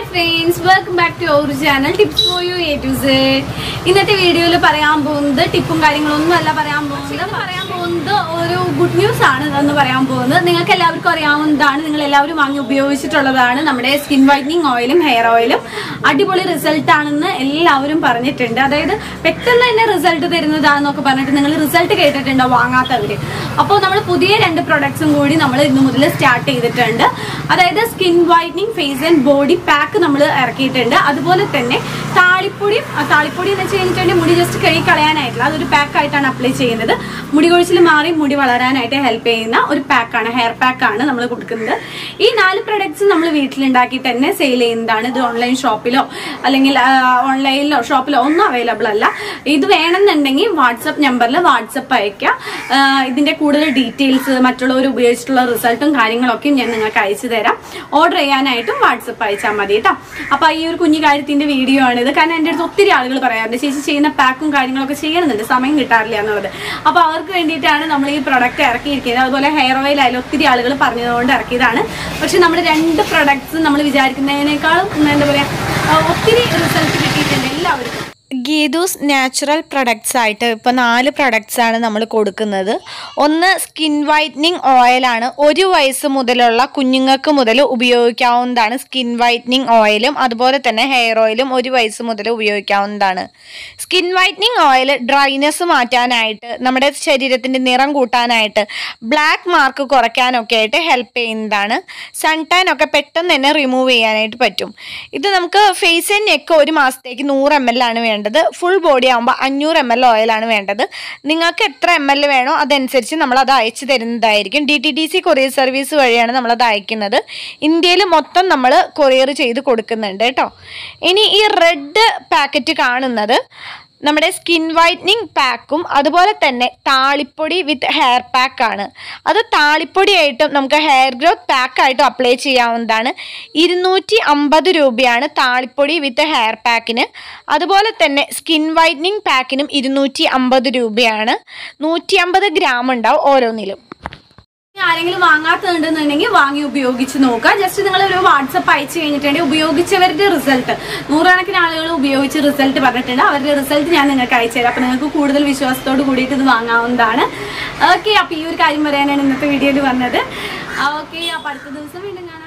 friends welcome back to our channel tips for you A to Z ഇന്നത്തെ വീഡിയോയിൽ പറയാൻ പോകുന്നത് ടിപ്പും കാര്യങ്ങളൊന്നും അല്ല പറയാൻ പോകുന്നത് പറയാൻ പോകുന്നത് ഒരു ഗുഡ് ന്യൂസ് ആണ് എന്ന് പറയാൻ പോകുന്നത് നിങ്ങൾക്ക് എല്ലാവർക്കും അറിയാവുന്നതാണ് നിങ്ങൾ എല്ലാവരും വാങ്ങി ഉപയോഗിച്ചിട്ടുള്ളതാണ് നമ്മുടെ സ്കിൻ വൈറ്റനിങ് ഓയിലും ഹെയർ ഓയിലും അടിപൊളി റിസൾട്ട് ആണെന്ന് എല്ലാവരും പറഞ്ഞിട്ടുണ്ട് അതായത് പെട്ടെന്ന് തന്നെ റിസൾട്ട് തരുന്നതാണെന്നൊക്കെ പറഞ്ഞിട്ട് നിങ്ങൾ റിസൾട്ട് കേട്ടിട്ടുണ്ടോ വാങ്ങാത്തവര് അപ്പോൾ നമ്മൾ പുതിയ രണ്ട് പ്രൊഡക്ട്സും കൂടി നമ്മൾ ഇന്ന് മുതൽ സ്റ്റാർട്ട് ചെയ്തിട്ടുണ്ട് അതായത് skin whitening face and body pack നമ്മൾ ഇറക്കിയിട്ടുണ്ട് അതുപോലെ തന്നെ താളിപ്പൊടിയും ആ താളിപ്പൊടി എന്ന് വെച്ച് കഴിഞ്ഞിട്ടുണ്ടെങ്കിൽ മുടി ജസ്റ്റ് കഴുകി കളയാനായിട്ടുള്ള അതൊരു പാക്ക് ആയിട്ടാണ് അപ്ലൈ ചെയ്യുന്നത് മുടി കൊഴിച്ചിൽ മാറി മുടി വളരാനായിട്ട് ഹെൽപ്പ് ചെയ്യുന്ന ഒരു പാക്കാണ് ഹെയർ പാക്കാണ് നമ്മൾ കൊടുക്കുന്നത് ഈ നാല് പ്രൊഡക്ട്സ് നമ്മൾ വീട്ടിലുണ്ടാക്കി തന്നെ സെയിൽ ചെയ്യുന്നതാണ് ഇത് ഓൺലൈൻ ഷോപ്പിലോ അല്ലെങ്കിൽ ഓൺലൈനിലോ ഷോപ്പിലോ ഒന്നും അവൈലബിൾ അല്ല ഇത് വേണമെന്നുണ്ടെങ്കിൽ വാട്സപ്പ് നമ്പറിൽ വാട്സപ്പ് അയക്കുക ആ, ഇതിന്റെ കൂടുതൽ ഡീറ്റെയിൽസ് മറ്റുള്ളവർ ഉപയോഗിച്ചിട്ടുള്ള റിസൾട്ടും കാര്യങ്ങളൊക്കെ ഞാൻ നിങ്ങൾക്ക് അയച്ചു തരാം ഓർഡർ ചെയ്യാനായിട്ടും വാട്സപ്പ് അയച്ചാൽ മതി കേട്ടോ അപ്പൊ ഈ ഒരു കുഞ്ഞു കാര്യത്തിന്റെ വീഡിയോ ആണ് ഇത് കാരണം എൻ്റെ അടുത്ത് ഒത്തിരി ആളുകൾ പറയാറുണ്ട് ചേച്ചി ചെയ്യുന്ന പാക്കും കാര്യങ്ങളൊക്കെ ചെയ്യണമെന്നുണ്ട് സമയം കിട്ടാറില്ല എന്നുള്ളത് അപ്പൊ അവർക്ക് വേണ്ടിയിട്ടാണ് നമ്മൾ ഈ പ്രൊഡക്റ്റ് ഇറക്കിയിരിക്കുന്നത് അതുപോലെ ഹെയർ ഓയിൽ ആയാലും ഒത്തിരി ആളുകൾ പറഞ്ഞതുകൊണ്ട് ഇറക്കിയതാണ് പക്ഷെ നമ്മുടെ രണ്ട് പ്രൊഡക്ട്സ് നമ്മൾ വിചാരിക്കുന്നതിനേക്കാളും എന്താ പറയാ ആ, ഒത്തിരി റിസൾട്ട് കിട്ടിയിട്ടുണ്ട് എല്ലാവർക്കും ഗീതൂസ് നാച്ചുറൽ പ്രൊഡക്ട്സ് ആയിട്ട് ഇപ്പോൾ നാല് പ്രൊഡക്ട്സ് ആണ് നമ്മൾ കൊടുക്കുന്നത് ഒന്ന് സ്കിൻ വൈറ്റനിങ് ഓയിലാണ് ഒരു വയസ്സ് മുതലുള്ള കുഞ്ഞുങ്ങൾക്ക് മുതൽ ഉപയോഗിക്കാവുന്നതാണ് സ്കിൻ വൈറ്റനിങ് ഓയിലും അതുപോലെ തന്നെ ഹെയർ ഓയിലും ഒരു വയസ്സ് മുതൽ ഉപയോഗിക്കാവുന്നതാണ് സ്കിൻ വൈറ്റനിങ് ഓയിൽ ഡ്രൈനെസ് മാറ്റാനായിട്ട് നമ്മുടെ ശരീരത്തിൻ്റെ നിറം കൂട്ടാനായിട്ട് ബ്ലാക്ക് മാർക്ക് കുറയ്ക്കാനൊക്കെ ആയിട്ട് ഹെൽപ്പ് ചെയ്യുന്നതാണ് സൺ ടാൻ ഒക്കെ പെട്ടെന്ന് തന്നെ റിമൂവ് ചെയ്യാനായിട്ട് പറ്റും ഇത് നമുക്ക് ഫേസ് ആൻഡ് നെക്ക് ഒരു മാസത്തേക്ക് നൂറ് എം എൽ ആണ് വേണ്ടത് ഫുൾ ബോഡി ആകുമ്പോൾ അഞ്ഞൂറ് എം എൽ ഓയിലാണ് വേണ്ടത് നിങ്ങൾക്ക് എത്ര എം എൽ വേണോ അതനുസരിച്ച് നമ്മൾ അത് അയച്ചു തരുന്നതായിരിക്കും D T D C courier service വഴിയാണ് നമ്മളത് അയക്കുന്നത് ഇന്ത്യയിൽ മൊത്തം നമ്മൾ കൊറിയർ ചെയ്ത് കൊടുക്കുന്നുണ്ട് കേട്ടോ ഇനി ഈ റെഡ് പാക്കറ്റ് കാണുന്നത് നമ്മുടെ സ്കിൻ വൈറ്റനിങ് പാക്കും അതുപോലെ തന്നെ താളിപ്പൊടി വിത്ത് ഹെയർ പാക്കാണ് അത് താളിപ്പൊടിയായിട്ടും നമുക്ക് ഹെയർ ഗ്രോത്ത് പാക്കായിട്ടും അപ്ലൈ ചെയ്യാവുന്നതാണ് ഇരുന്നൂറ്റി അമ്പത് രൂപയാണ് താളിപ്പൊടി വിത്ത് ഹെയർ പാക്കിന് അതുപോലെ തന്നെ സ്കിൻ വൈറ്റനിങ് പാക്കിനും ഇരുന്നൂറ്റി അമ്പത് രൂപയാണ് നൂറ്റി അമ്പത് ഗ്രാം ഉണ്ടാവും ഓരോന്നിലും ഇനി ആരെങ്കിലും വാങ്ങാത്തതുണ്ടെന്നുണ്ടെങ്കിൽ വാങ്ങി ഉപയോഗിച്ച് നോക്കുക ജസ്റ്റ് നിങ്ങൾ ഒരു വാട്സപ്പ് അയച്ചു കഴിഞ്ഞിട്ടുണ്ടെങ്കിൽ ഉപയോഗിച്ചവരുടെ റിസൾട്ട് നൂറുകണക്കിന് ആളുകൾ ഉപയോഗിച്ച് റിസൾട്ട് പറഞ്ഞിട്ടുണ്ട് അവരുടെ റിസൾട്ട് ഞാൻ നിങ്ങൾക്ക് അയച്ചു തരാം അപ്പൊ നിങ്ങൾക്ക് കൂടുതൽ വിശ്വാസത്തോട് കൂടിയിട്ട് ഇത് വാങ്ങാവുന്നതാണ് ഓക്കെ അപ്പൊ ഈ ഒരു കാര്യം പറയാനാണ് ഇന്നത്തെ വീഡിയോയിൽ വന്നത് ഓക്കെ അപ്പൊ അടുത്ത ദിവസം വീണ്ടും കാണാം